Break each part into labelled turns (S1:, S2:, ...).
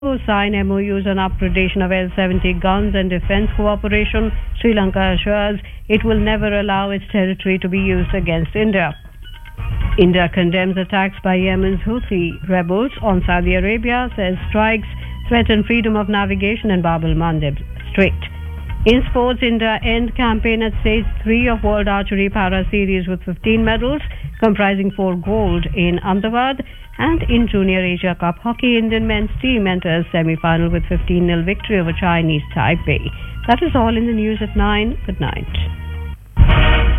S1: to sign MOUs on upgradation of L-70 guns and defense cooperation, Sri Lanka assures it will never allow its territory to be used against India. India condemns attacks by Yemen's Houthi rebels on Saudi Arabia, says strikes threaten freedom of navigation in Bab el-Mandeb Strait. In sports, India end campaign at stage 3 of World Archery Para Series with 15 medals, comprising 4 gold in Ahmedabad. And in Junior Asia Cup Hockey, Indian men's team enters semi-final with 15-0 victory over Chinese Taipei. That is all in the news at 9. Good night.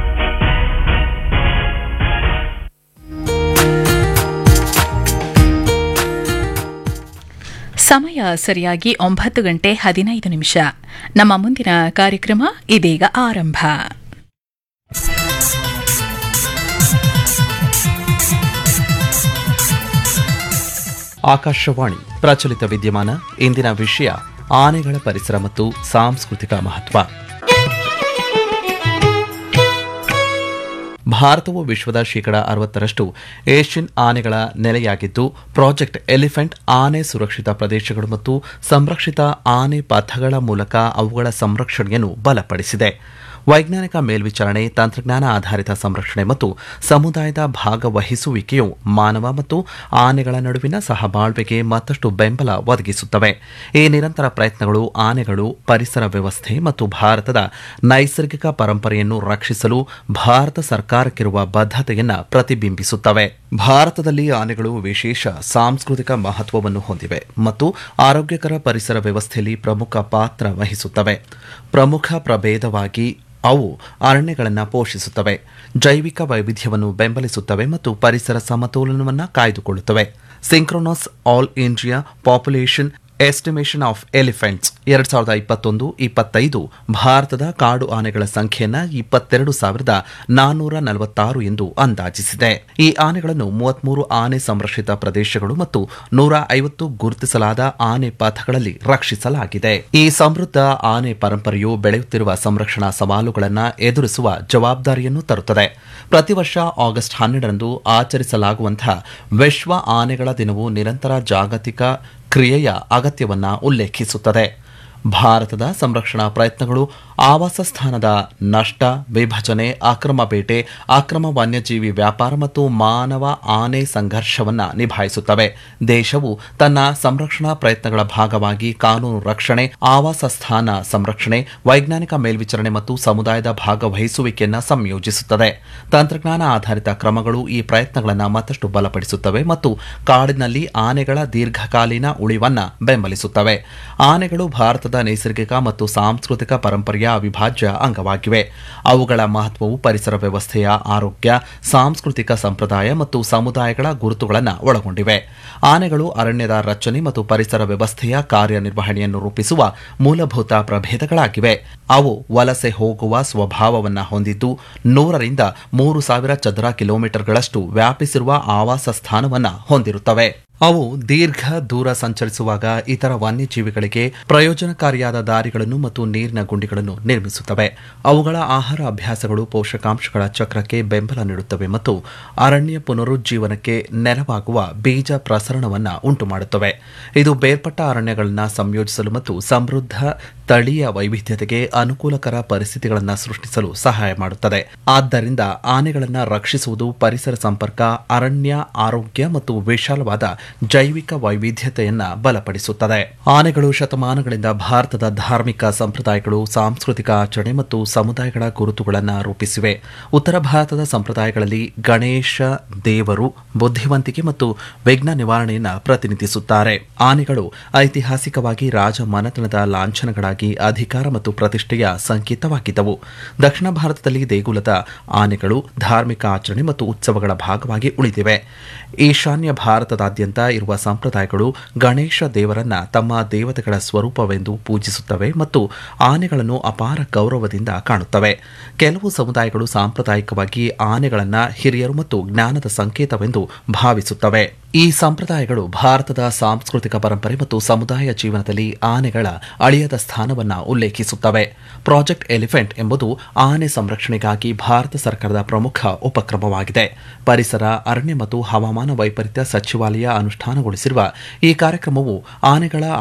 S2: ಸಮಯ ಸರಿಯಾಗಿ ಒಂಬತ್ತು ಗಂಟೆ ಹದಿನೈದು ನಿಮಿಷ ನಮ್ಮ ಮುಂದಿನ ಕಾರ್ಯಕ್ರಮ ಇದೀಗ ಆರಂಭ
S3: ಆಕಾಶವಾಣಿ ಪ್ರಚಲಿತ ವಿದ್ಯಮಾನ ಇಂದಿನ ವಿಷಯ ಆನೆಗಳ ಪರಿಸರ ಮತ್ತು ಸಾಂಸ್ಕೃತಿಕ ಮಹತ್ವ ಭಾರತವು ವಿಶ್ವದ ಶೇಕಡ ಅರವತ್ತರಷ್ಟು ಏಷ್ಯನ್ ಆನೆಗಳ ನೆಲೆಯಾಗಿದ್ದು ಪ್ರಾಜೆಕ್ಟ್ ಎಲಿಫೆಂಟ್ ಆನೆ ಸುರಕ್ಷಿತ ಪ್ರದೇಶಗಳು ಮತ್ತು ಸಂರಕ್ಷಿತ ಆನೆ ಪಥಗಳ ಮೂಲಕ ಅವುಗಳ ಸಂರಕ್ಷಣೆಯನ್ನು ಬಲಪಡಿಸಿದೆ ವೈಜ್ಞಾನಿಕ ಮೇಲ್ವಿಚಾರಣೆ ತಂತ್ರಜ್ಞಾನ ಆಧಾರಿತ ಸಂರಕ್ಷಣೆ ಮತ್ತು ಸಮುದಾಯದ ಭಾಗವಹಿಸುವಿಕೆಯು ಮಾನವ ಮತ್ತು ಆನೆಗಳ ನಡುವಿನ ಸಹಬಾಳ್ವೆಗೆ ಮತ್ತಷ್ಟು ಬೆಂಬಲ ಒದಗಿಸುತ್ತವೆ ಈ ನಿರಂತರ ಪ್ರಯತ್ನಗಳು ಆನೆಗಳು ಪರಿಸರ ವ್ಯವಸ್ಥೆ ಮತ್ತು ಭಾರತದ ನೈಸರ್ಗಿಕ ಪರಂಪರೆಯನ್ನು ರಕ್ಷಿಸಲು ಭಾರತ ಸರ್ಕಾರಕ್ಕಿರುವ ಬದ್ಧತೆಯನ್ನು ಪ್ರತಿಬಿಂಬಿಸುತ್ತವೆ ಭಾರತದಲ್ಲಿ ಆನೆಗಳು ವಿಶೇಷ ಸಾಂಸ್ಕೃತಿಕ ಮಹತ್ವವನ್ನು ಹೊಂದಿವೆ ಮತ್ತು ಆರೋಗ್ಯಕರ ಪರಿಸರ ವ್ಯವಸ್ಥೆಯಲ್ಲಿ ಪ್ರಮುಖ ಪಾತ್ರ ವಹಿಸುತ್ತವೆ ಪ್ರಮುಖ ಪ್ರಭೇದವಾಗಿ ಅವು ಅರಣ್ಯಗಳನ್ನು ಪೋಷಿಸುತ್ತವೆ ಜೈವಿಕ ವೈವಿಧ್ಯವನ್ನು ಬೆಂಬಲಿಸುತ್ತವೆ ಮತ್ತು ಪರಿಸರ ಸಮತೋಲನವನ್ನು ಕಾಯ್ದುಕೊಳ್ಳುತ್ತವೆ synchronous all India population estimation of elephants ಎರಡ್ ಸಾವಿರದ ಇಪ್ಪತ್ತೊಂದು ಇಪ್ಪತ್ತೈದು ಭಾರತದ ಕಾಡು ಆನೆಗಳ ಸಂಖ್ಯೆಯನ್ನ ಇಪ್ಪತ್ತೆರಡು ಸಾವಿರದ ನಾನ್ನೂರ ನಲವತ್ತಾರು ಎಂದು ಅಂದಾಜಿಸಿದೆ ಈ ಆನೆಗಳನ್ನು ಮೂವತ್ಮೂರು ಆನೆ ಸಂರಕ್ಷಿತ ಪ್ರದೇಶಗಳು ಮತ್ತು ನೂರ ಐವತ್ತು ಗುರುತಿಸಲಾದ ಆನೆ ಪಥಗಳಲ್ಲಿ ರಕ್ಷಿಸಲಾಗಿದೆ ಈ ಸಮೃದ್ಧ ಆನೆ ಪರಂಪರೆಯು ಬೆಳೆಯುತ್ತಿರುವ ಸಂರಕ್ಷಣಾ ಸವಾಲುಗಳನ್ನು ಎದುರಿಸುವ ಜವಾಬ್ದಾರಿಯನ್ನು ತರುತ್ತದೆ ಪ್ರತಿ ವರ್ಷ ಆಗಸ್ಟ್ ಹನ್ನೆರಡರಂದು ಆಚರಿಸಲಾಗುವಂತಹ ವಿಶ್ವ ಆನೆಗಳ ದಿನವು ನಿರಂತರ ಜಾಗತಿಕ ಕ್ರಿಯೆಯ ಅಗತ್ಯವನ್ನ ಉಲ್ಲೇಖಿಸುತ್ತದೆ ಭಾರತದ ಸಂರಕ್ಷಣಾ ಪ್ರಯತ್ನಗಳು ಆವಾಸ ಸ್ಥಾನದ ನಷ್ಟ ವಿಭಜನೆ ಅಕ್ರಮ ಬೇಟೆ ಅಕ್ರಮ ವನ್ಯಜೀವಿ ವ್ಯಾಪಾರ ಮತ್ತು ಮಾನವ ಆನೆ ಸಂಘರ್ಷವನ್ನು ನಿಭಾಯಿಸುತ್ತವೆ ದೇಶವು ತನ್ನ ಸಂರಕ್ಷಣಾ ಪ್ರಯತ್ನಗಳ ಭಾಗವಾಗಿ ಕಾನೂನು ರಕ್ಷಣೆ ಆವಾಸ ಸ್ಥಾನ ಸಂರಕ್ಷಣೆ ವೈಜ್ಞಾನಿಕ ಮೇಲ್ವಿಚಾರಣೆ ಮತ್ತು ಸಮುದಾಯದ ಭಾಗವಹಿಸುವಿಕೆಯನ್ನು ಸಂಯೋಜಿಸುತ್ತದೆ ತಂತ್ರಜ್ಞಾನ ಆಧಾರಿತ ಕ್ರಮಗಳು ಈ ಪ್ರಯತ್ನಗಳನ್ನು ಮತ್ತಷ್ಟು ಬಲಪಡಿಸುತ್ತವೆ ಮತ್ತು ಕಾಡಿನಲ್ಲಿ ಆನೆಗಳ ದೀರ್ಘಕಾಲೀನ ಉಳಿವನ್ನ ಬೆಂಬಲಿಸುತ್ತವೆ ಆನೆಗಳು ಭಾರತದ ನೈಸರ್ಗಿಕ ಮತ್ತು ಸಾಂಸ್ಕೃತಿಕ ಪರಂಪರೆಯ ಅವಿಭಾಜ್ಯ ಅಂಗವಾಗಿವೆ ಅವುಗಳ ಮಹತ್ವವು ಪರಿಸರ ವ್ಯವಸ್ಥೆಯ ಆರೋಗ್ಯ ಸಾಂಸ್ಕೃತಿಕ ಸಂಪ್ರದಾಯ ಮತ್ತು ಸಮುದಾಯಗಳ ಗುರುತುಗಳನ್ನು ಒಳಗೊಂಡಿವೆ ಆನೆಗಳು ಅರಣ್ಯದ ರಚನೆ ಮತ್ತು ಪರಿಸರ ವ್ಯವಸ್ಥೆಯ ಕಾರ್ಯನಿರ್ವಹಣೆಯನ್ನು ರೂಪಿಸುವ ಮೂಲಭೂತ ಪ್ರಭೇದಗಳಾಗಿವೆ ಅವು ವಲಸೆ ಹೋಗುವ ಸ್ವಭಾವವನ್ನು ಹೊಂದಿದ್ದು ನೂರರಿಂದ ಮೂರು ಸಾವಿರ ಚದರ ಕಿಲೋಮೀಟರ್ಗಳಷ್ಟು ವ್ಯಾಪಿಸಿರುವ ಆವಾಸ ಸ್ಥಾನವನ್ನು ಹೊಂದಿರುತ್ತವೆ ಅವು ದೀರ್ಘ ದೂರ ಸಂಚರಿಸುವಾಗ ಇತರ ವನ್ಯಜೀವಿಗಳಿಗೆ ಪ್ರಯೋಜನಕಾರಿಯಾದ ದಾರಿಗಳನ್ನು ಮತ್ತು ನೀರಿನ ಗುಂಡಿಗಳನ್ನು ನಿರ್ಮಿಸುತ್ತವೆ ಅವುಗಳ ಆಹಾರ ಅಭ್ಯಾಸಗಳು ಪೋಷಕಾಂಶಗಳ ಚಕ್ರಕ್ಕೆ ಬೆಂಬಲ ನೀಡುತ್ತವೆ ಮತ್ತು ಅರಣ್ಯ ಪುನರುಜ್ಜೀವನಕ್ಕೆ ನೆರವಾಗುವ ಬೀಜ ಪ್ರಸರಣವನ್ನು ಉಂಟುಮಾಡುತ್ತವೆ ಇದು ಬೇರ್ಪಟ್ಟ ಅರಣ್ಯಗಳನ್ನು ಸಂಯೋಜಿಸಲು ಮತ್ತು ಸಮೃದ್ಧ ಸ್ಥಳೀಯ ವೈವಿಧ್ಯತೆಗೆ ಅನುಕೂಲಕರ ಪರಿಸ್ಥಿತಿಗಳನ್ನು ಸೃಷ್ಟಿಸಲು ಸಹಾಯ ಮಾಡುತ್ತದೆ ಆದ್ದರಿಂದ ಆನೆಗಳನ್ನು ರಕ್ಷಿಸುವುದು ಪರಿಸರ ಸಂಪರ್ಕ ಅರಣ್ಯ ಆರೋಗ್ಯ ಮತ್ತು ವಿಶಾಲವಾದ ಜೈವಿಕ ವೈವಿಧ್ಯತೆಯನ್ನ ಬಲಪಡಿಸುತ್ತದೆ ಆನೆಗಳು ಶತಮಾನಗಳಿಂದ ಭಾರತದ ಧಾರ್ಮಿಕ ಸಂಪ್ರದಾಯಗಳು ಸಾಂಸ್ಕೃತಿಕ ಆಚರಣೆ ಮತ್ತು ಸಮುದಾಯಗಳ ಗುರುತುಗಳನ್ನು ರೂಪಿಸಿವೆ ಉತ್ತರ ಭಾರತದ ಸಂಪ್ರದಾಯಗಳಲ್ಲಿ ಗಣೇಶ ದೇವರು ಬುದ್ಧಿವಂತಿಕೆ ಮತ್ತು ವಿಘ್ನ ನಿವಾರಣೆಯನ್ನ ಪ್ರತಿನಿಧಿಸುತ್ತಾರೆ ಆನೆಗಳು ಐತಿಹಾಸಿಕವಾಗಿ ರಾಜ ಮನೆತನದ ಲಾಂಛನಗಳಾಗಿ ಅಧಿಕಾರ ಮತ್ತು ಪ್ರತಿಷ್ಠೆಯ ಸಂಕೇತವಾಗಿದ್ದವು ದಕ್ಷಿಣ ಭಾರತದಲ್ಲಿ ದೇಗುಲದ ಆನೆಗಳು ಧಾರ್ಮಿಕ ಆಚರಣೆ ಮತ್ತು ಉತ್ಸವಗಳ ಭಾಗವಾಗಿ ಉಳಿದಿವೆ ಈಶಾನ್ಯ ಭಾರತದಾದ್ಯಂತ ಇರುವ ಸಂಪ್ರದಾಯಗಳು ಗಣೇಶ ದೇವರನ್ನ ತಮ್ಮ ದೇವತೆಗಳ ಸ್ವರೂಪವೆಂದು ಪೂಜಿಸುತ್ತವೆ ಮತ್ತು ಆನೆಗಳನ್ನು ಅಪಾರ ಗೌರವದಿಂದ ಕಾಣುತ್ತವೆ ಕೆಲವು ಸಮುದಾಯಗಳು ಸಾಂಪ್ರದಾಯಿಕವಾಗಿ ಆನೆಗಳನ್ನು ಹಿರಿಯರು ಮತ್ತು ಜ್ಞಾನದ ಸಂಕೇತವೆಂದು ಭಾವಿಸುತ್ತವೆ ಈ ಸಂಪ್ರದಾಯಗಳು ಭಾರತದ ಸಾಂಸ್ಕೃತಿಕ ಪರಂಪರೆ ಮತ್ತು ಸಮುದಾಯ ಜೀವನದಲ್ಲಿ ಆನೆಗಳ ಅಳಿಯದ ಸ್ಥಾನವನ್ನು ಉಲ್ಲೇಖಿಸುತ್ತವೆ ಪ್ರಾಜೆಕ್ಟ್ ಎಲಿಫೆಂಟ್ ಎಂಬುದು ಆನೆ ಸಂರಕ್ಷಣೆಗಾಗಿ ಭಾರತ ಸರ್ಕಾರದ ಪ್ರಮುಖ ಉಪಕ್ರಮವಾಗಿದೆ ಪರಿಸರ ಅರಣ್ಯ ಮತ್ತು ಹವಾಮಾನ ವೈಪರೀತ್ಯ ಸಚಿವಾಲಯ ಅನುಷ್ಠಾನಗೊಳಿಸಿರುವ ಈ ಕಾರ್ಯಕ್ರಮವು ಆನೆಗಳ